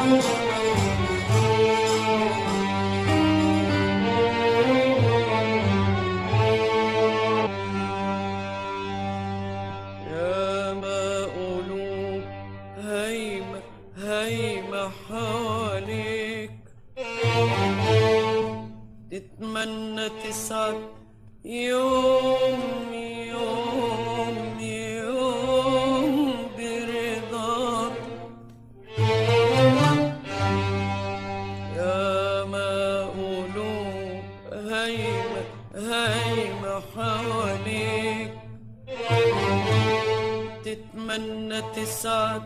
يا ما قلوب هايمة هايمة حواليك تتمنى تسعد يوم يوم يوم برضاك يا ما قلوب هايمة هايمة حواليك تتمنى تسعد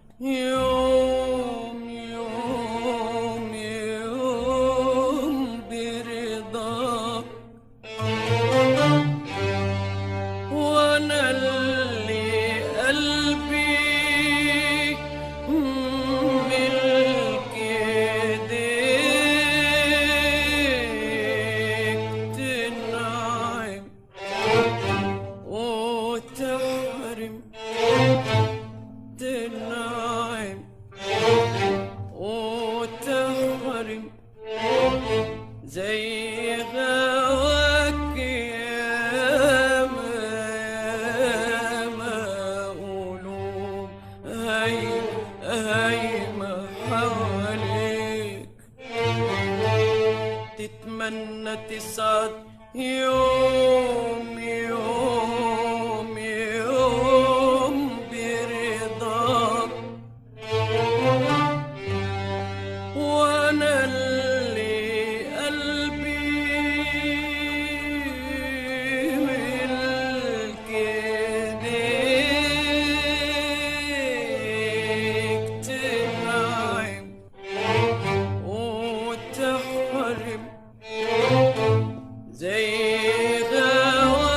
يوم يوم يوم برضاك وانا اللي قلبي ملك ايديك تنعم وتحرم تنعم وتحرم زي غواك ياما ياما قلوب هايمة هايمة حواليك تتمنى تسعد يوم يوم يوم برضاك وانا اللي قلبي ملك ايديك تنعم وتحرم زي غواك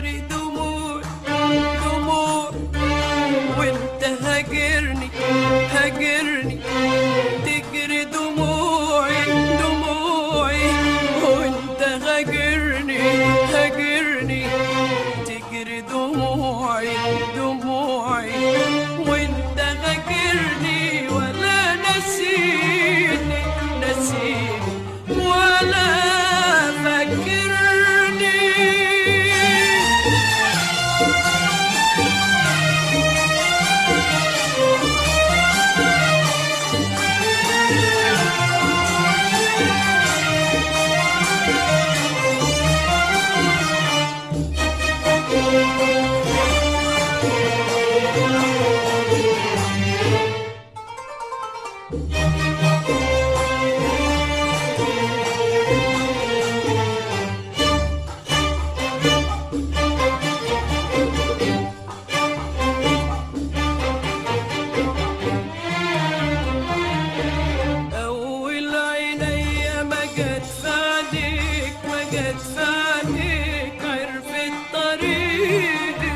تجري دموع دموع وانت هاجرني هاجرني تجري دموعي دموعي وانت هاجرني هاجرني تجري دموعي دموعي وانت هاجرني ولا نسيني نسيني ولا فاكرني أول عينيا ما جت فاديك ما جت فاديك عرفت طريقي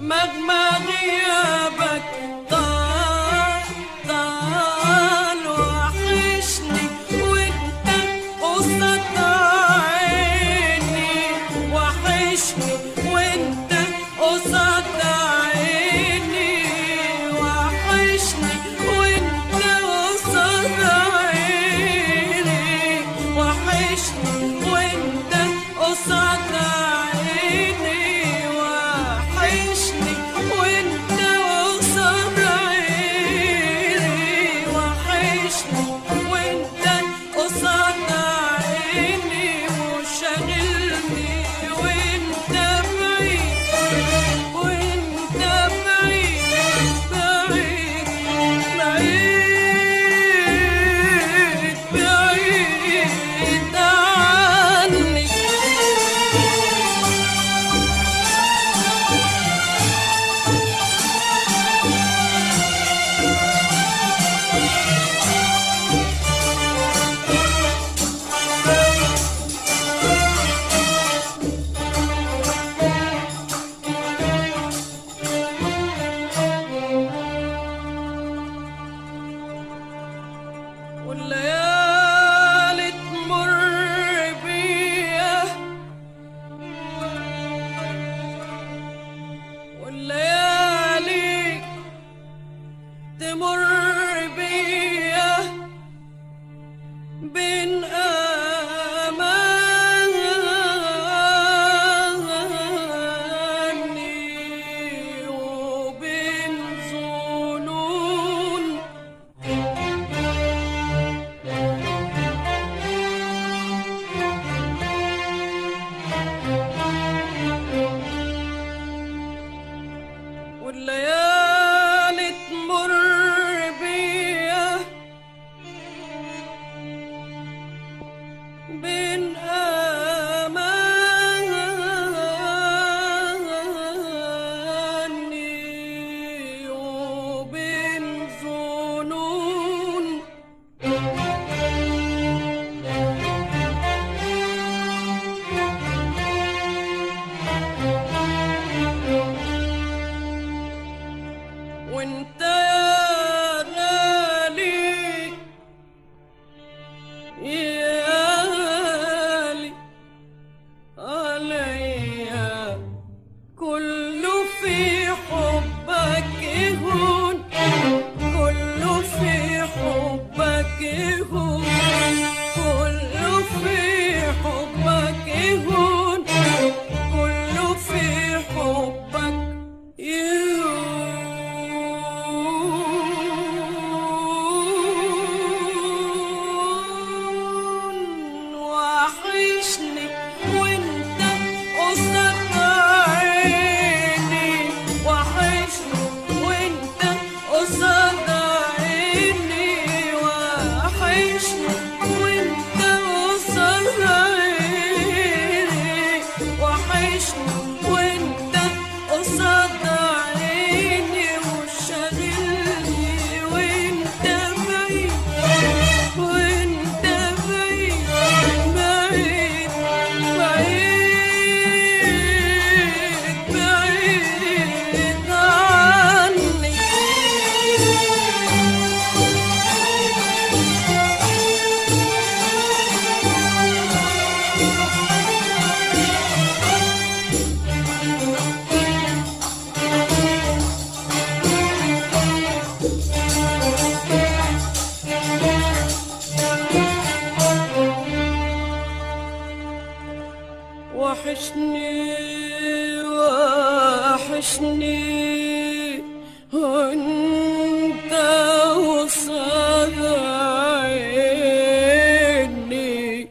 مهما غيابك طال طال وحشني وانت قصة عيني وحشني وانت قصة عيني وحشني وانت قصة عيني وحشني وانت قصة عيني وحشني وانت قصاد عيني وحشني وانت قصاد عيني وشاغلني وانت بعيد وانت بعيد بعيد بعيد بعيد عني والليالي تمر بيا والليالي تمر بيا بين أماني وبين ظنون والليالي تمر بيا بين أماني وبين ظنون وانت يا غالي يا غالي عليا كله في حبك يهون كله في حبك يهون كله في حبك يهون كله في حبك يهون وحشني وانت قصاد عيني وحشني وانت قصاد عيني وحشني وانت قصاد عيني وحشني وانت قصاد عيني وشاغلني وانت بعيد وانت بعيد بعيد بعيد بعيد عني وحشني وحشني وانت وصاد عيني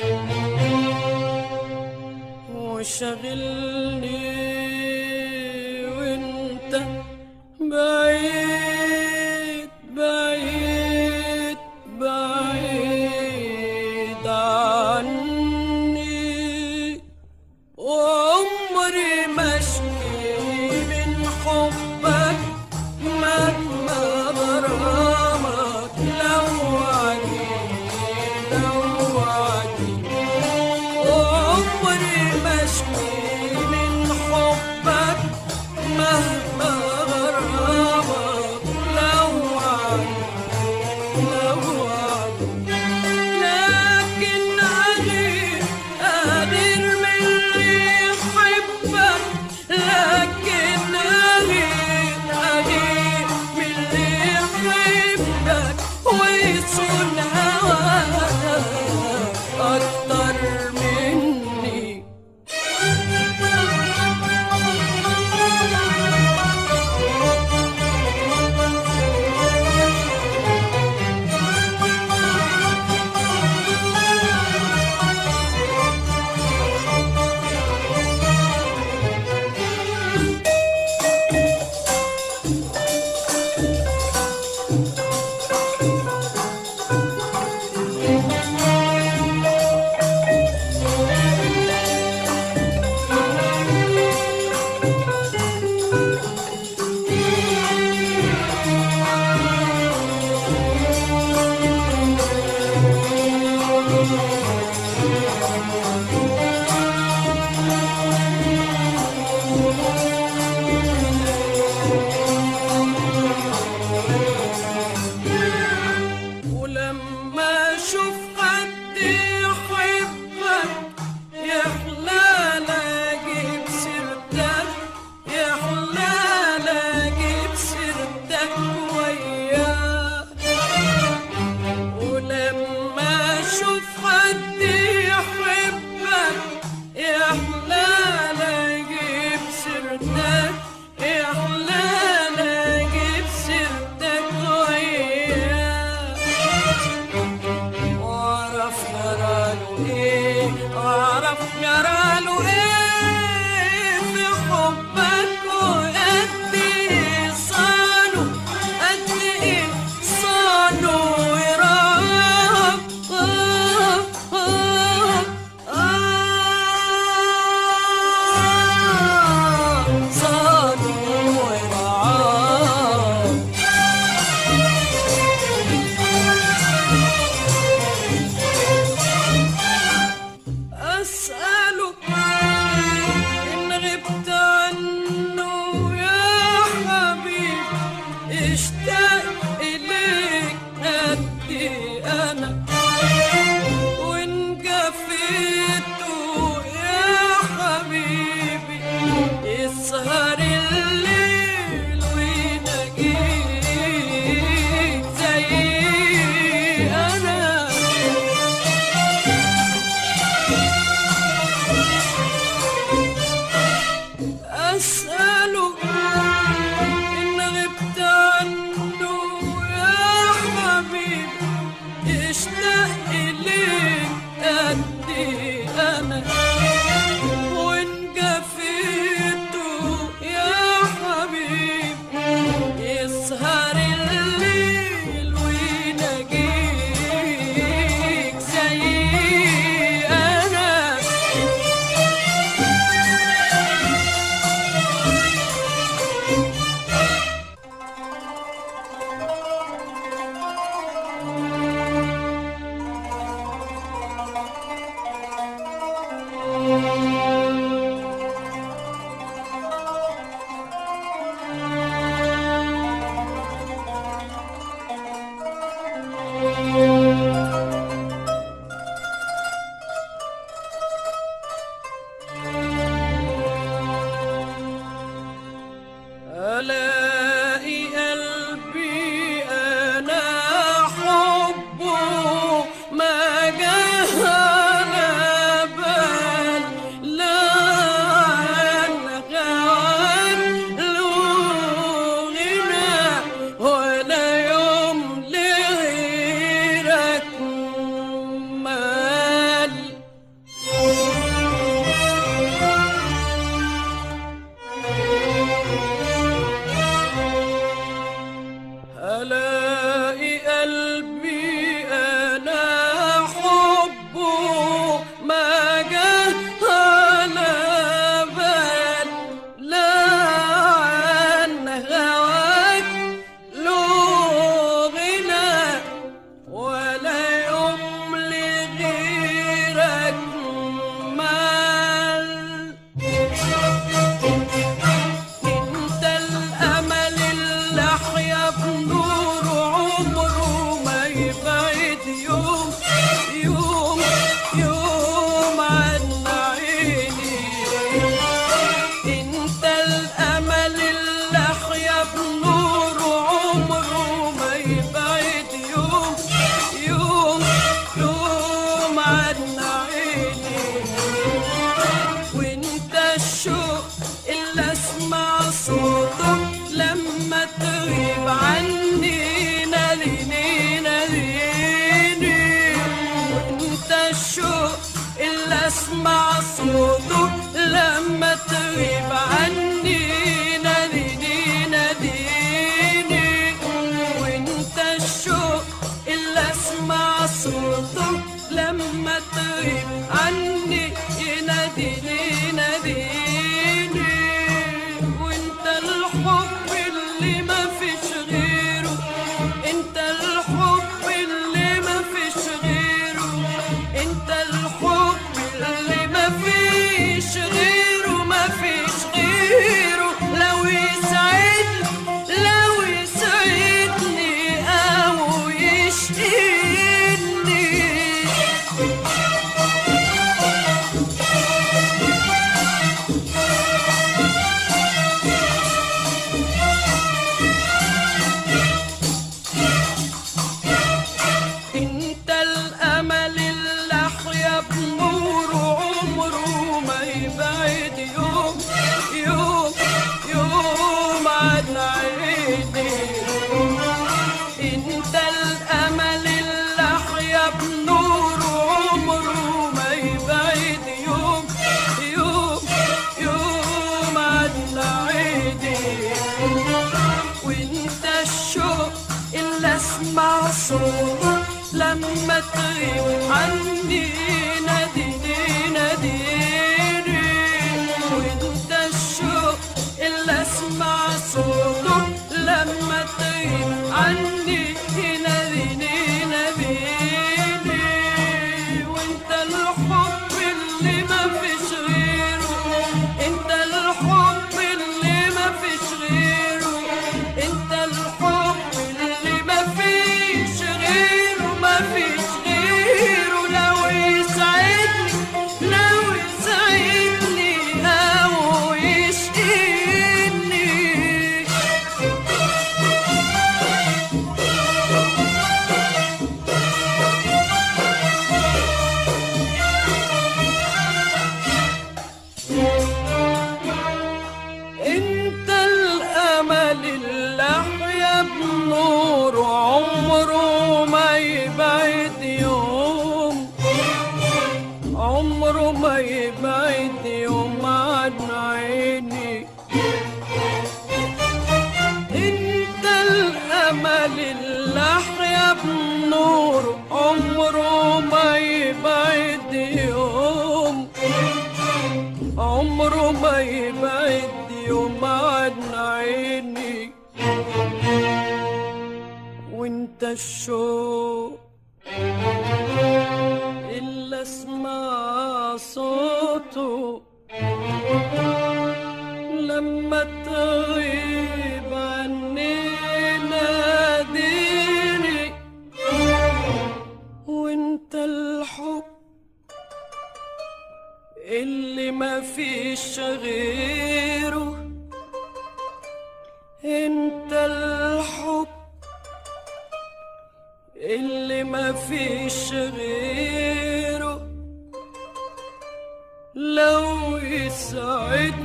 وشغلني وانت بعيد بعيد بعيد عني وعمري ما اشكي من حبك مهما غرامك لو عجيب لو عجيب وعمري ما اشكي من حبك مهما ألاقي قلبي أنا حبه ما جه على بال لا غوان له غنى ولا يوم لغيرك مال ألاقي قلبي أنا حبه ما جه على بال لا عن هواك له غنى ولا يوم لغيرك مال انت الامل اللي احيا بنور عمره ما يبعد يوم يوم يوم عن عيني انت الامل اللي احيا بنور عمره ما يبعد يوم يوم يوم عن عيني وانت الشوق اللي اسمع صوته لما تغيب عني ناديني ناديني وانت الشوق اللي اسمع صوته لما تغيب عني ناديني ناديني وانت الشوق اللي اسمع صوته لما تغيب عني يناديني يناديني وانت الحب اللي ما فيش غيره انت الحب اللي ما فيش غيره انت الحب اللي ما فيش غيره ما فيش غيره لو يسعدني لو يسعدني او يشقيني انت الامل اللي احيا بنوره عمره ما يبعد يوم يوم يوم عن عيني انت الامل اللي احيا بنوره عمره ما يبعد يوم يوم يوم عن عيني وانت الشوق اللي اسمع صوته لما تغيب عني ناديني ناديني وانت الشوق اللي اسمع صوته لما تغيب عني ناديني ناديني وانت الحب اللي ما فيش غيره انت الحب اللي ما فيش غيره انت الحب اللي ما فيش غيره ما فيش غيره لو يسعدني لو يسعدني او يشقيني انت الامل اللي احيا بنور عمره ما يبعد يوم عمره ما يبعد يوم عن عيني انت الامل اللي احيا بنور عمره ما يبعد يوم عمره ما يبعد يوم عن عيني وانت الشوق اللي اسمع صوته لما تغيب عني ناديني وانت الحب اللي ما فيش غيره انت الحب اللي ما فيش غيره لو يسعدني